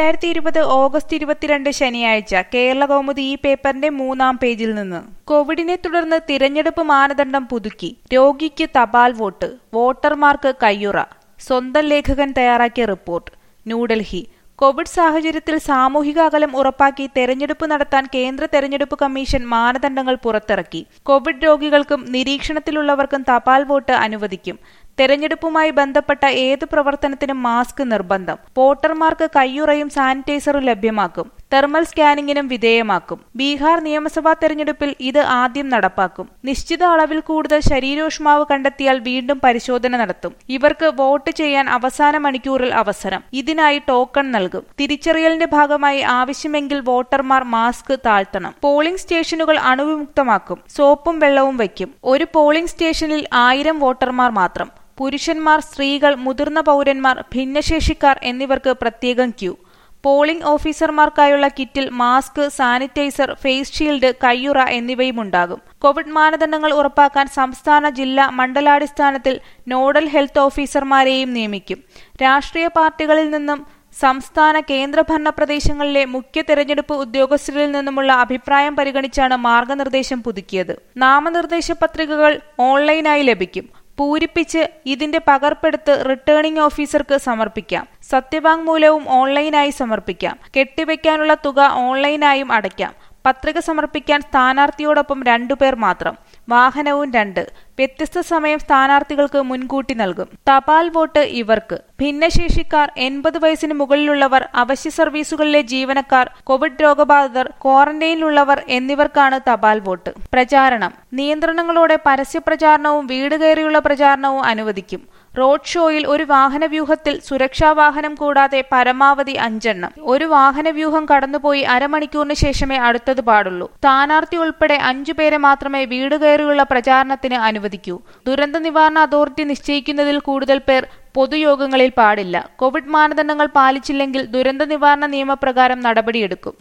രണ്ടായിരത്തി ഇരുപത് ഓഗസ്റ്റ് ഇരുപത്തിരണ്ട് ശനിയാഴ്ച കേരള കൗമുദി ഈ പേപ്പറിന്റെ മൂന്നാം പേജിൽ നിന്ന് കോവിഡിനെ തുടർന്ന് തിരഞ്ഞെടുപ്പ് മാനദണ്ഡം പുതുക്കി രോഗിക്ക് തപാൽ വോട്ട് വോട്ടർമാർക്ക് കയ്യുറ സ്വന്തം ലേഖകൻ തയ്യാറാക്കിയ റിപ്പോർട്ട് ന്യൂഡൽഹി കോവിഡ് സാഹചര്യത്തിൽ സാമൂഹിക അകലം ഉറപ്പാക്കി തെരഞ്ഞെടുപ്പ് നടത്താൻ കേന്ദ്ര തെരഞ്ഞെടുപ്പ് കമ്മീഷൻ മാനദണ്ഡങ്ങൾ പുറത്തിറക്കി കോവിഡ് രോഗികൾക്കും നിരീക്ഷണത്തിലുള്ളവർക്കും തപാൽ വോട്ട് അനുവദിക്കും തെരഞ്ഞെടുപ്പുമായി ബന്ധപ്പെട്ട ഏത് പ്രവർത്തനത്തിനും മാസ്ക് നിർബന്ധം വോട്ടർമാർക്ക് കയ്യുറയും സാനിറ്റൈസറും ലഭ്യമാക്കും തെർമൽ സ്കാനിങ്ങിനും വിധേയമാക്കും ബീഹാർ നിയമസഭാ തെരഞ്ഞെടുപ്പിൽ ഇത് ആദ്യം നടപ്പാക്കും നിശ്ചിത അളവിൽ കൂടുതൽ ശരീരോഷ്മാവ് കണ്ടെത്തിയാൽ വീണ്ടും പരിശോധന നടത്തും ഇവർക്ക് വോട്ട് ചെയ്യാൻ അവസാന മണിക്കൂറിൽ അവസരം ഇതിനായി ടോക്കൺ നൽകും തിരിച്ചറിയലിന്റെ ഭാഗമായി ആവശ്യമെങ്കിൽ വോട്ടർമാർ മാസ്ക് താഴ്ത്തണം പോളിംഗ് സ്റ്റേഷനുകൾ അണുവിമുക്തമാക്കും സോപ്പും വെള്ളവും വയ്ക്കും ഒരു പോളിംഗ് സ്റ്റേഷനിൽ ആയിരം വോട്ടർമാർ മാത്രം പുരുഷന്മാർ സ്ത്രീകൾ മുതിർന്ന പൗരന്മാർ ഭിന്നശേഷിക്കാർ എന്നിവർക്ക് പ്രത്യേകം ക്യൂ പോളിംഗ് ഓഫീസർമാർക്കായുള്ള കിറ്റിൽ മാസ്ക് സാനിറ്റൈസർ ഫേസ് ഷീൽഡ് കയ്യുറ എന്നിവയും ഉണ്ടാകും കോവിഡ് മാനദണ്ഡങ്ങൾ ഉറപ്പാക്കാൻ സംസ്ഥാന ജില്ലാ മണ്ഡലാടിസ്ഥാനത്തിൽ നോഡൽ ഹെൽത്ത് ഓഫീസർമാരെയും നിയമിക്കും രാഷ്ട്രീയ പാർട്ടികളിൽ നിന്നും സംസ്ഥാന കേന്ദ്രഭരണ പ്രദേശങ്ങളിലെ മുഖ്യ തെരഞ്ഞെടുപ്പ് ഉദ്യോഗസ്ഥരിൽ നിന്നുമുള്ള അഭിപ്രായം പരിഗണിച്ചാണ് മാർഗനിർദ്ദേശം പുതുക്കിയത് നാമനിർദ്ദേശ പത്രികകൾ ഓൺലൈനായി ലഭിക്കും പൂരിപ്പിച്ച് ഇതിന്റെ പകർപ്പെടുത്ത് റിട്ടേണിംഗ് ഓഫീസർക്ക് സമർപ്പിക്കാം സത്യവാങ്മൂലവും ഓൺലൈനായി സമർപ്പിക്കാം കെട്ടിവെക്കാനുള്ള തുക ഓൺലൈനായും അടയ്ക്കാം പത്രിക സമർപ്പിക്കാൻ സ്ഥാനാർത്ഥിയോടൊപ്പം രണ്ടുപേർ മാത്രം വാഹനവും രണ്ട് വ്യത്യസ്ത സമയം സ്ഥാനാർത്ഥികൾക്ക് മുൻകൂട്ടി നൽകും തപാൽ വോട്ട് ഇവർക്ക് ഭിന്നശേഷിക്കാർ എൺപത് വയസ്സിന് മുകളിലുള്ളവർ അവശ്യ സർവീസുകളിലെ ജീവനക്കാർ കോവിഡ് രോഗബാധിതർ ക്വാറന്റൈനിലുള്ളവർ എന്നിവർക്കാണ് തപാൽ വോട്ട് പ്രചാരണം നിയന്ത്രണങ്ങളോടെ പരസ്യപ്രചാരണവും വീട് കയറിയുള്ള പ്രചാരണവും അനുവദിക്കും റോഡ് ഷോയിൽ ഒരു വാഹനവ്യൂഹത്തിൽ സുരക്ഷാ വാഹനം കൂടാതെ പരമാവധി അഞ്ചെണ്ണം ഒരു വാഹനവ്യൂഹം കടന്നുപോയി അരമണിക്കൂറിന് ശേഷമേ അടുത്തത് പാടുള്ളൂ സ്ഥാനാർത്ഥി ഉൾപ്പെടെ അഞ്ചു പേരെ മാത്രമേ വീട് കയറിയുള്ള പ്രചാരണത്തിന് അനുവദിക്കൂ ദുരന്ത നിവാരണ അതോറിറ്റി നിശ്ചയിക്കുന്നതിൽ കൂടുതൽ പേർ പൊതുയോഗങ്ങളിൽ പാടില്ല കോവിഡ് മാനദണ്ഡങ്ങൾ പാലിച്ചില്ലെങ്കിൽ ദുരന്ത നിവാരണ നിയമപ്രകാരം നടപടിയെടുക്കും